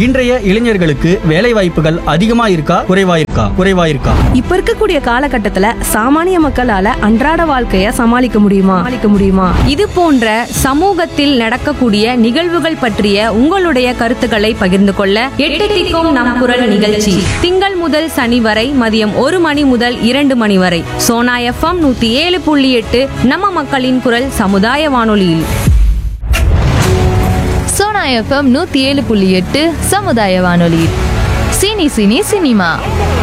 இன்றைய இளைஞர்களுக்கு வேலை வாய்ப்புகள் அதிகமா இருக்கா குறைவா இருக்கா குறைவா இருக்கா இப்ப இருக்கக்கூடிய காலகட்டத்துல சாமானிய மக்களால அன்றாட வாழ்க்கைய சமாளிக்க முடியுமா சமாளிக்க முடியுமா இது போன்ற சமூகத்தில் நடக்கக்கூடிய நிகழ்வுகள் பற்றிய உங்களுடைய கருத்துக்களை பகிர்ந்து கொள்ள எட்டு திக்கும் நம் குரல் நிகழ்ச்சி திங்கள் முதல் சனி வரை மதியம் ஒரு மணி முதல் இரண்டு மணி வரை சோனா எஃப்எம் நூத்தி ஏழு புள்ளி எட்டு நம்ம மக்களின் குரல் சமுதாய வானொலியில் சோனா எஃப்எம் நூத்தி ஏழு புள்ளி எட்டு சமுதாய வானொலி சினி சினி சினிமா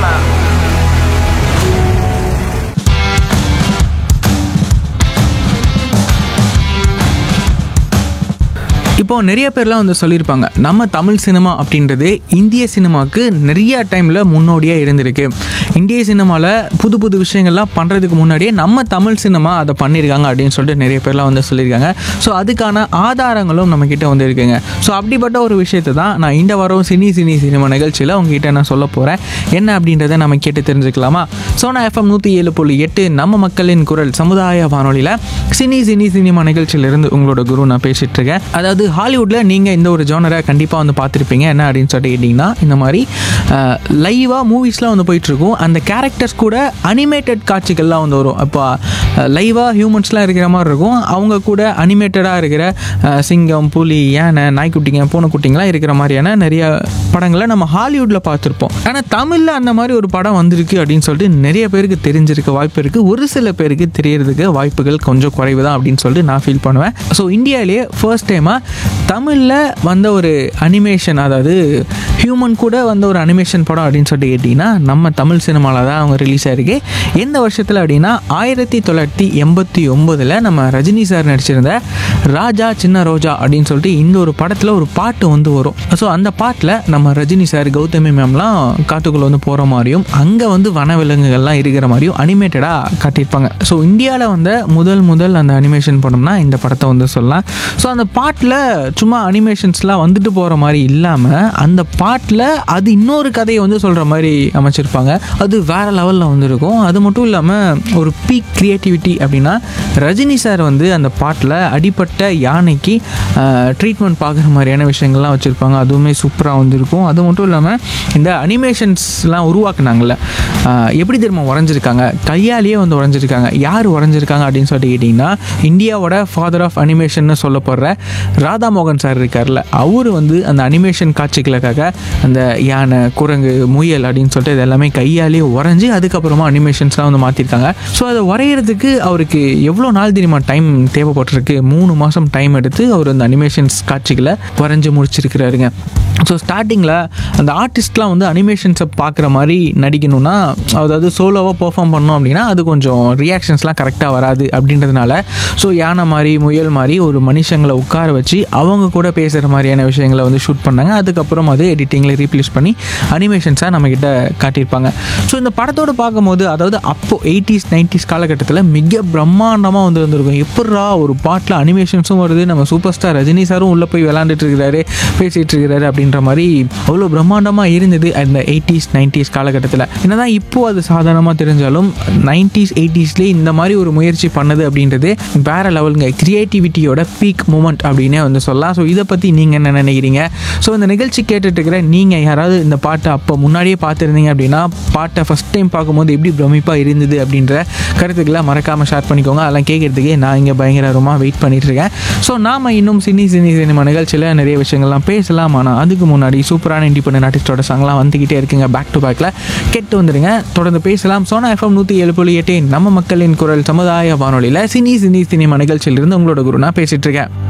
இப்போ நிறைய பேர்லாம் வந்து சொல்லியிருப்பாங்க நம்ம தமிழ் சினிமா அப்படின்றது இந்திய சினிமாவுக்கு நிறைய டைமில் முன்னோடியாக இருந்திருக்கு இந்திய சினிமாவில் புது புது விஷயங்கள்லாம் பண்ணுறதுக்கு முன்னாடியே நம்ம தமிழ் சினிமா அதை பண்ணியிருக்காங்க அப்படின்னு சொல்லிட்டு நிறைய பேர்லாம் வந்து சொல்லியிருக்காங்க ஸோ அதுக்கான ஆதாரங்களும் நம்மக்கிட்ட வந்து இருக்குங்க ஸோ அப்படிப்பட்ட ஒரு விஷயத்தை தான் நான் இந்த வாரம் சினி சினி சினிமா நிகழ்ச்சியில் உங்ககிட்ட நான் சொல்ல போகிறேன் என்ன அப்படின்றத நம்ம கேட்டு தெரிஞ்சுக்கலாமா சோனா எஃப்எம் நூற்றி ஏழு புள்ளி எட்டு நம்ம மக்களின் குரல் சமுதாய வானொலியில் சினி சினி சினிமா நிகழ்ச்சியிலிருந்து உங்களோட குரு நான் பேசிட்டு இருக்கேன் அதாவது ஹாலிவுட்டில் நீங்கள் இந்த ஒரு ஜோனரை கண்டிப்பாக வந்து பார்த்துருப்பீங்க என்ன அப்படின்னு சொல்லிட்டு கேட்டிங்கன்னா இந்த மாதிரி லைவாக மூவிஸ்லாம் வந்து போயிட்டுருக்கும் அந்த கேரக்டர்ஸ் கூட அனிமேட்டட் காட்சிகள்லாம் வந்து வரும் இப்போ லைவாக ஹியூமன்ஸ்லாம் இருக்கிற மாதிரி இருக்கும் அவங்க கூட அனிமேட்டடாக இருக்கிற அஹ், சிங்கம் புலி யானை நாய்க்குட்டிங்க பூனைக்குட்டிங்கலாம் இருக்கிற மாதிரியான நிறைய படங்களை நம்ம ஹாலிவுட்டில் பார்த்துருப்போம் ஆனால் தமிழில் அந்த மாதிரி ஒரு படம் வந்திருக்கு அப்படின்னு சொல்லிட்டு நிறைய பேருக்கு தெரிஞ்சிருக்க வாய்ப்பு இருக்குது ஒரு சில பேருக்கு தெரியறதுக்கு வாய்ப்புகள் கொஞ்சம் குறைவு தான் அப்படின்னு சொல்லிட்டு நான் ஃபீல் பண்ணுவேன் ஸோ இந்தியாவிலேயே ஃபர்ஸ்ட் டைமாக தமிழில் வந்த ஒரு அனிமேஷன் அதாவது ஹியூமன் கூட வந்த ஒரு அனிமேஷன் படம் அப்படின்னு சொல்லிட்டு கேட்டிங்கன்னா நம்ம தமிழ் சினிமாவில் தான் அவங்க ரிலீஸ் ஆயிருக்கு எந்த வருஷத்தில் அப்படின்னா ஆயிரத்தி தொள்ளாயிரத்தி எண்பத்தி ஒம்போதில் நம்ம ரஜினி சார் நடிச்சிருந்த ராஜா சின்ன ரோஜா அப்படின்னு சொல்லிட்டு இந்த ஒரு படத்தில் ஒரு பாட்டு வந்து வரும் ஸோ அந்த பாட்டில் நம்ம ரஜினி சார் கௌதமி மேம்லாம் காட்டுக்குள்ளே வந்து போகிற மாதிரியும் அங்கே வந்து வனவிலங்குகள்லாம் இருக்கிற மாதிரியும் அனிமேட்டடாக காட்டியிருப்பாங்க ஸோ இந்தியாவில் வந்த முதல் முதல் அந்த அனிமேஷன் படம்னா இந்த படத்தை வந்து சொல்லலாம் ஸோ அந்த பாட்டில் சும்மா அனிமேஷன்ஸ்லாம் வந்துட்டு போகிற மாதிரி இல்லாமல் அந்த பாட்டில் அது இன்னொரு கதையை வந்து சொல்கிற மாதிரி அமைச்சிருப்பாங்க அது வேறு லெவலில் வந்து இருக்கும் அது மட்டும் இல்லாமல் ஒரு பீக் க்ரியேட்டிவிட்டி அப்படின்னா ரஜினி சார் வந்து அந்த பாட்டில் அடிப்பட்ட யானைக்கு ட்ரீட்மெண்ட் பார்க்குற மாதிரியான விஷயங்கள்லாம் வச்சுருப்பாங்க அதுவுமே சூப்பராக வந்துருக்கும் அது மட்டும் இல்லாமல் இந்த அனிமேஷன்ஸ்லாம் உருவாக்குனாங்கல்ல ஆஹ் எப்படி தெரியுமா வரைஞ்சிருக்காங்க கையாலேயே வந்து வரைஞ்சிருக்காங்க யார் வரைஞ்சிருக்காங்க அப்படின்னு சொல்லிட்டு கேட்டிங்கன்னா இந்தியாவோட ஃபாதர் ஆஃப் அனிமேஷன்னு சொல்லப்படுற ராதா மோகன் சார் இருக்கார்ல அவர் வந்து அந்த அனிமேஷன் காட்சிகளுக்காக அந்த யானை குரங்கு முயல் அப்படின்னு சொல்லிட்டு இது எல்லாமே கையாலேயே வரைஞ்சி அதுக்கப்புறமா அனிமேஷன்ஸ்லாம் வந்து மாற்றிருக்காங்க ஸோ அதை வரைகிறதுக்கு அவருக்கு எவ்வளோ நாள் தெரியுமா டைம் தேவைப்பட்டிருக்கு மூணு மாதம் டைம் எடுத்து அவர் அந்த அனிமேஷன்ஸ் காட்சிகளை வரைஞ்சி முடிச்சிருக்கிறாருங்க ஸோ ஸ்டார்டிங்கில் அந்த ஆர்டிஸ்ட்லாம் வந்து அனிமேஷன்ஸை பார்க்குற மாதிரி நடிக்கணும்னா அதாவது சோலோவாக பெர்ஃபார்ம் பண்ணோம் அப்படின்னா அது கொஞ்சம் ரியாக்ஷன்ஸ்லாம் கரெக்டாக வராது அப்படின்றதுனால ஸோ யானை மாதிரி முயல் மாதிரி ஒரு மனுஷங்களை உட்கார வச்சு அவங்க கூட பேசுகிற மாதிரியான விஷயங்களை வந்து ஷூட் பண்ணாங்க அதுக்கப்புறம் அது எடிட்டிங்கில் ரீப்ளேஸ் பண்ணி அனிமேஷன்ஸாக நம்மக்கிட்ட காட்டியிருப்பாங்க ஸோ இந்த படத்தோடு பார்க்கும்போது அதாவது அப்போது எயிட்டிஸ் நைன்டிஸ் காலகட்டத்தில் மிக பிரம்மாண்டமாக வந்து வந்திருக்கும் எப்பட்றா ஒரு பாட்டில் அனிமேஷன்ஸும் வருது நம்ம சூப்பர் ஸ்டார் ரஜினி சாரும் உள்ளே போய் விளாண்டுட்டு இருக்கிறாரு பேசிகிட்டு இருக்கிறாரு அப்படின்ற மாதிரி அவ்வளோ பிரம்மாண்டமாக இருந்தது அந்த எயிட்டிஸ் நைன்டிஸ் காலகட்டத்தில் என்னதான் இப்போ அது சாதாரணமாக தெரிஞ்சாலும் நைன்டிஸ் எயிட்டிஸ்லேயே இந்த மாதிரி ஒரு முயற்சி பண்ணது அப்படின்றது வேற லெவலுங்க கிரியேட்டிவிட்டியோட பீக் மூமெண்ட் அப்படின்னே வந்து சொல்லலாம் ஸோ இதை பற்றி நீங்கள் என்ன நினைக்கிறீங்க ஸோ இந்த நிகழ்ச்சி கேட்டுட்டு இருக்கிற நீங்கள் யாராவது இந்த பாட்டை அப்போ முன்னாடியே பார்த்துருந்தீங்க அப்படின்னா பாட்டை ஃபஸ்ட் டைம் பார்க்கும்போது எப்படி பிரமிப்பாக இருந்தது அப்படின்ற கருத்துக்களை மறக்காமல் ஷேர் பண்ணிக்கோங்க அதெல்லாம் கேட்குறதுக்கே நான் இங்கே பயங்கரமாக வெயிட் பண்ணிட்டு இருக்கேன் ஸோ நாம இன்னும் சினி சினி சினிமா நிகழ்ச்சியில் நிறைய விஷயங்கள்லாம் பேசலாம் ஆனால் அதுக்கு முன்னாடி சூப்பரான இண்டிபெண்ட் ஆர்டிஸ்டோட சாங்லாம் வந்துக்கிட்டே இருக்குங்க பேக் டு பேக்கில் கேட்டு வந்துடுங்க தொடர்ந்து பேசலாம் சோனா எஃப்எம் நூற்றி ஏழு புள்ளி எட்டு நம்ம மக்களின் குரல் சமுதாய வானொலியில் சினி சினி சினிமா நிகழ்ச்சியிலிருந்து உங்களோட குரு நான் பேசிட்டு இருக்கேன்